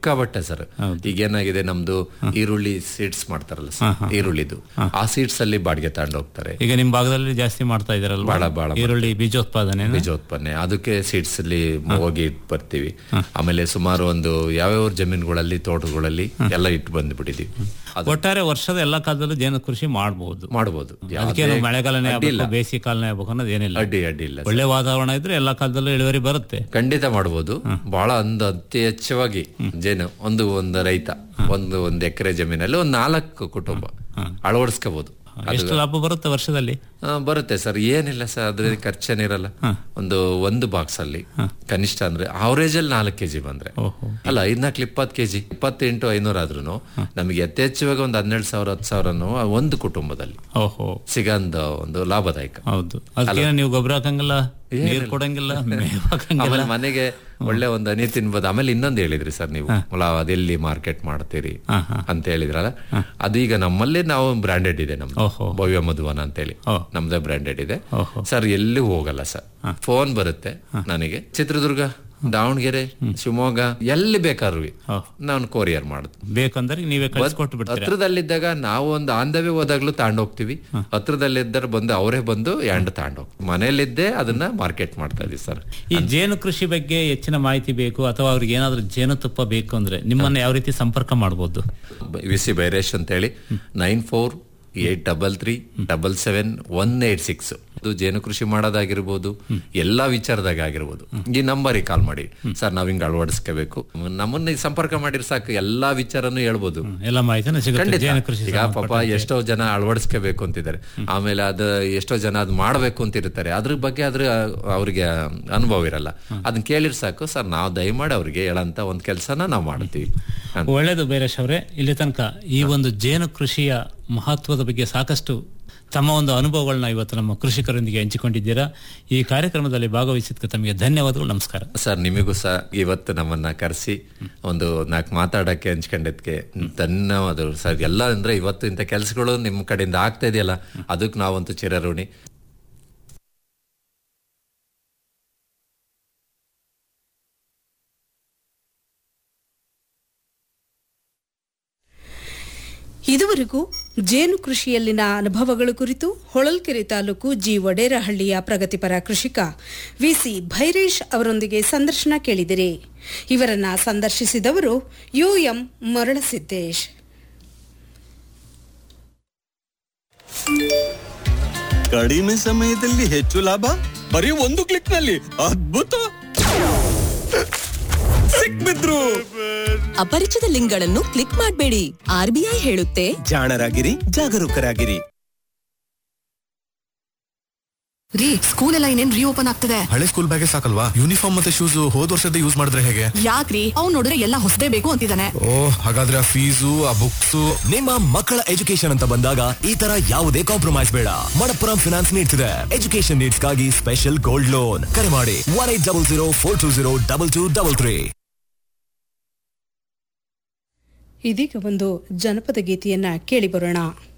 ಸಿಕ್ಕಾಬಟ್ಟೆ ಸರ್ ಈಗ ಏನಾಗಿದೆ ನಮ್ದು ಈರುಳ್ಳಿ ಸೀಡ್ಸ್ ಮಾಡ್ತಾರಲ್ಲ ಸರ್ ಈರುಳ್ಳಿದು ಆ ಸೀಡ್ಸ್ ಅಲ್ಲಿ ಬಾಡಿಗೆ ತಗೊಂಡು ಹೋಗ್ತಾರೆ ಈಗ ನಿಮ್ ಭಾಗದಲ್ಲಿ ಜಾಸ್ತಿ ಮಾಡ್ತಾ ಇದಾರಲ್ವಾ ಬಹಳ ಬಹಳ ಈರುಳ್ಳಿ ಬೀಜೋತ್ಪಾದನೆ ಬೀಜೋತ್ಪನ್ನ ಅದಕ್ಕೆ ಸೀಡ್ಸ್ ಅಲ್ಲಿ ಹೋಗಿ ಇಟ್ ಬರ್ತೀವಿ ಆಮೇಲೆ ಸುಮಾರು ಒಂದು ಯಾವ್ಯಾವ ಜಮೀನುಗಳಲ್ಲಿ ತೋಟಗಳಲ್ಲಿ ಎಲ್ಲ ಇಟ್ಟು ಬಂದ್ಬಿಟ್ಟಿದೀವಿ ಅದು ಒಟ್ಟಾರೆ ವರ್ಷದ ಎಲ್ಲಾ ಕಾಲದಲ್ಲೂ ಜೇನು ಕೃಷಿ ಮಾಡಬಹುದು ಮಾಡಬಹುದು ಅದಕ್ಕೇನು ಮಳೆಗಾಲನೇ ಆಗ್ಬೇಕು ಬೇಸಿಗೆ ಕಾಲನೇ ಆಗ್ಬೇಕು ಅನ್ನೋದು ಏನಿಲ್ಲ ಅಡ್ಡಿ ಅಡ್ಡಿ ಇಲ್ಲ ಒಳ್ಳೆ ವಾತಾವರಣ ಇದ್ರೆ ಎಲ್ಲಾ ಕಾಲದಲ್ಲೂ ಇಳುವರಿ ಬರುತ್ತೆ ಖಂಡಿತ ಮಾಡಬಹುದು ಬಹಳ ಒಂದು ಅತಿ ಹೆಚ್ಚವಾಗಿ ಜೇನು ಒಂದು ಒಂದು ರೈತ ಒಂದು ಒಂದು ಎಕರೆ ಜಮೀನಲ್ಲಿ ಒಂದು ನಾಲ್ಕು ಕುಟುಂಬ ಅಳವಡಿಸ್ಕೋಬಹುದು ಎಷ್ಟು ಲಾಭ ಬರುತ್ತೆ ವರ್ಷದಲ್ಲಿ ಆ, ಬರುತ್ತೆ ಸರ್ ಏನಿಲ್ಲ ಸರ್ ಅದ್ರ ಖರ್ಚೇನಿರಲ್ಲ ಒಂದು ಒಂದು ಬಾಕ್ಸ್ ಅಲ್ಲಿ ಕನಿಷ್ಠ ಅಂದ್ರೆ ಅವರೇಜ್ ಅಲ್ಲಿ ನಾಲ್ಕು ಕೆಜಿ ಬಂದ್ರೆ ಓಹೋ ಅಲ್ಲ ಐದ್ನಾಲ್ಕು ಇಪ್ಪತ್ತು ಕೆಜಿ ಇಪ್ಪತ್ತೆಂಟು ಐನೂರು ಆದ್ರೂ ನಮಗೆ ಯಥೇಚ್ಛವಾಗಿ ಒಂದು ಹನ್ನೆರಡು ಸಾವಿರ ಹತ್ತು ಸಾವಿರನು ಆ ಒಂದು ಕುಟುಂಬದಲ್ಲಿ ಓಹೋ ಸಿಗಂದ ಒಂದು ಲಾಭದಾಯಕ ಹೌದು ಅದಕ್ಕೆ ನೀವು ಗೊಬ್ಬರ ಹಾಕಂಗಿಲ್ಲ ನೀರ್ ಕೊಡಂಗಿಲ್ಲ ಮೇವ್ ಹಾಕಂಗಿಲ್ಲ ಆಮೇಲೆ ಮನೆಗೆ ಒಳ್ಳೆ ಒಂದು ಹನಿ ತಿನ್ಬೋದು ಆಮೇಲೆ ಇನ್ನೊಂದು ಹೇಳಿದ್ರಿ ಸರ್ ನೀವು ಮೊಲ ಅದೆಲ್ಲಿ ಮಾರ್ಕೆಟ್ ಮಾಡ್ತೀರಿ ಅಂತ ಹೇಳಿದ್ರಲ್ಲ ಅದು ಈಗ ನಮ್ಮಲ್ಲೇ ನಾವು ಬ್ರಾಂಡೆಡ್ ಇದೆ ನಮ್ದು ಓಹೋ ಭವ್ಯ ಮಧುವನ ಅಂತೇಳಿ ಓ. ನಮ್ದೇ ಬ್ರಾಂಡೆಡ್ ಇದೆ ಓಹೋ ಸರ್ ಎಲ್ಲಿ ಹೋಗಲ್ಲ ಸರ್ ಫೋನ್ ಬರುತ್ತೆ ನನಗೆ ಚಿತ್ರದುರ್ಗ ದಾವಣಗೆರೆ ಶಿವಮೊಗ್ಗ ಎಲ್ಲಿ ಬೇಕಾದ್ರೂ ಓ. ನಾನು ಕೊರಿಯರ್ ಮಾಡುದು ಬೇಕಂದ್ರೆ ನೀವೇ ಕಳಿಸ್ಕೊಟ್ಟು ಬಿಡ್ತೀರಾ ಹತ್ರದಲ್ಲಿದ್ದಾಗ ನಾವು ಒಂದು ಆಂಧವೇ ಹೋದಾಗ್ಲೂ ತಗೊಂಡೋಗ್ತೀವಿ ಹತ್ರದಲ್ಲಿದ್ದರೆ ಬಂದು ಅವರೇ ಬಂದು ಎಂಡ್ ತಗೊಂಡೋಗ್ತೀವಿ ಮನೆಯಲ್ಲಿದ್ದೇ ಅದನ್ನ ಮಾರ್ಕೆಟ್ ಮಾಡ್ತಾ ಇದೀವಿ ಸರ್ ಈ ಜೇನು ಕೃಷಿ ಬಗ್ಗೆ ಹೆಚ್ಚಿನ ಮಾಹಿತಿ ಬೇಕು ಅಥವಾ ಅವ್ರಿಗೆ ಏನಾದ್ರೂ ಜೇನುತುಪ್ಪ ಬೇಕು ಅಂದ್ರೆ ನಿಮ್ಮನ್ನ ಯಾವ ರೀತಿ ಸಂಪರ್ಕ ಮಾಡಬಹುದು ವಿ ಸಿ ಬೈರೇಶ್ ಅಂತೇಳಿ nine four eight double three double seven one eight six ಅದು ಜೇನು ಕೃಷಿ ಮಾಡೋದಾಗಿರ್ಬೋದು ಎಲ್ಲಾ ವಿಚಾರದಾಗ ಆಗಿರ್ಬೋದು ಈ ನಂಬರಿಗೆ ಕಾಲ್ ಮಾಡಿ ಸರ್ ನಾವ್ ಹಿಂಗ್ ಅಳವಡಿಸ್ಕೋಬೇಕು ನಮ್ಮನ್ನ ಸಂಪರ್ಕ ಮಾಡಿದ್ರೆ ಸಾಕು ಎಲ್ಲಾ ವಿಚಾರನು ಹೇಳ್ಬೋದು ಎಲ್ಲ ಮಾಹಿತಿನ ಸಿಗುತ್ತೆ ಖಂಡಿತ ಜೇನು ಕೃಷಿ ಈಗ ಪಾಪ ಎಷ್ಟೋ ಜನ ಅಳವಡಿಸ್ಕೋಬೇಕು ಅಂತಿದ್ದಾರೆ ಆಮೇಲೆ ಅದು ಎಷ್ಟೋ ಜನ ಅದು ಮಾಡಬೇಕು ಅಂತ ಇರ್ತಾರೆ ಅದ್ರ ಬಗ್ಗೆ ಅದ್ರ ಅವ್ರಿಗೆ ಅನುಭವ ಇರಲ್ಲ ಅದನ್ನ ಕೇಳಿರ್ ಸಾಕು ಸರ್ ನಾವು ದಯಮಾಡಿ ಅವ್ರಿಗೆ ಹೇಳಂತ ಒಂದ್ ಕೆಲಸನ ನಾವು ಮಾಡ್ತೀವಿ ಅಂತ. ಒಳ್ಳೇದು ಬೈರೇಶ್ ಅವರೇ ಇಲ್ಲಿ ತನಕ ಈ ಒಂದು ಜೇನು ಕೃಷಿಯ ಮಹತ್ವದ ಬಗ್ಗೆ ಸಾಕಷ್ಟು ತಮ್ಮ ಒಂದು ಅನುಭವಗಳನ್ನ ಇವತ್ತು ನಮ್ಮ ಕೃಷಿಕರೊಂದಿಗೆ ಹಂಚಿಕೊಂಡಿದ್ದೀರಾ ಈ ಕಾರ್ಯಕ್ರಮದಲ್ಲಿ ಭಾಗವಹಿಸಿದ್ದಕ್ಕೆ ತಮಗೆ ಧನ್ಯವಾದಗಳು ನಮಸ್ಕಾರ ಸರ್ ನಿಮಗೂ ಸಹ ಇವತ್ತು ನಮ್ಮನ್ನ ಕರೆಸಿ ಒಂದು ನಾಲ್ಕು ಮಾತಾಡಕ್ಕೆ ಹಂಚ್ಕೊಂಡಿದ್ಕೆ ಧನ್ಯವಾದಗಳು ಸರ್ ಎಲ್ಲ ಅಂದ್ರೆ ಇವತ್ತು ಇಂಥ ಕೆಲಸಗಳು ನಿಮ್ಮ ಕಡೆಯಿಂದ ಆಗ್ತಾ ಇದೆಯಲ್ಲ ಅದಕ್ಕೆ ನಾವಂತೂ ಚಿರಋಣಿ ಇದುವರೆಗೂ ಜೇನು ಕೃಷಿಯಲ್ಲಿನ ಅನುಭವಗಳ ಕುರಿತು ಹೊಳಲ್ಕೆರೆ ತಾಲೂಕು ಜಿ ವಡೇರಹಳ್ಳಿಯ ಪ್ರಗತಿಪರ ಕೃಷಿಕ ವಿಸಿ ಭೈರೇಶ್ ಅವರೊಂದಿಗೆ ಸಂದರ್ಶನ ಕೇಳಿದಿರಿ ಇವರನ್ನ ಸಂದರ್ಶಿಸಿದವರು ಯುಎಂ ಮರಳಸಿದ್ದೇಶ್ ಕಡಿಮೆ ಸಮಯದಲ್ಲಿ ಹೆಚ್ಚು ಲಾಭ ಬರೀ ಒಂದು ಕ್ಲಿಕ್ ನಲ್ಲಿ ಅದ್ಭುತ ಸಿಕ್ಬಿದ್ರು ಅಪರಿಚಿತ ಲಿಂಕ್ಗಳನ್ನು ಕ್ಲಿಕ್ ಮಾಡಬೇಡಿ ಆರ್ಬಿಐ ಹೇಳುತ್ತೆ ಜಾಣರಾಗಿರಿ ಜಾಗರೂಕರಾಗಿರಿ ರೀ ಸ್ಕೂಲ್ ಎಲ್ಲ ಇನ್ನೇನ್ ರೀಓಪನ್ ಆಗ್ತದೆ ಹಳೆ ಸ್ಕೂಲ್ ಬ್ಯಾಗೆ ಸಾಕಲ್ವಾ ಯೂನಿಫಾರ್ಮ್ ಮತ್ತೆ ಶೂಸ್ ಹೋದ್ ವರ್ಷದ ಯೂಸ್ ಮಾಡಿದ್ರೆ ಹೇಗೆ ಯಾಕ್ರಿ ಅವ್ನ್ ನೋಡಿದ್ರೆ ಎಲ್ಲ ಹೊಸದೇ ಬೇಕು ಅಂತಿದ್ದಾನೆ ಓ ಹಾಗಾದ್ರೆ ಆ ಫೀಸು ಆ ಬುಕ್ಸ್ ನಿಮ್ಮ ಮಕ್ಕಳ ಎಜುಕೇಶನ್ ಅಂತ ಬಂದಾಗ ಈ ತರ ಯಾವುದೇ ಕಾಂಪ್ರಮೈಸ್ ಬೇಡ ಮಣಪ್ಪುರಂ ಫಿನಾನ್ಸ್ ನೀಡ್ತಿದೆ ಎಜುಕೇಶನ್ ನೀಡ್ಸ್ ಗಾಗಿ ಸ್ಪೆಷಲ್ ಗೋಲ್ಡ್ ಲೋನ್ ಕರೆ ಮಾಡಿ one eight double zero four two zero double two double three ಇದೀಗ ಒಂದು ಜನಪದ ಗೀತೆಯನ್ನ ಕೇಳಿ ಬರೋಣ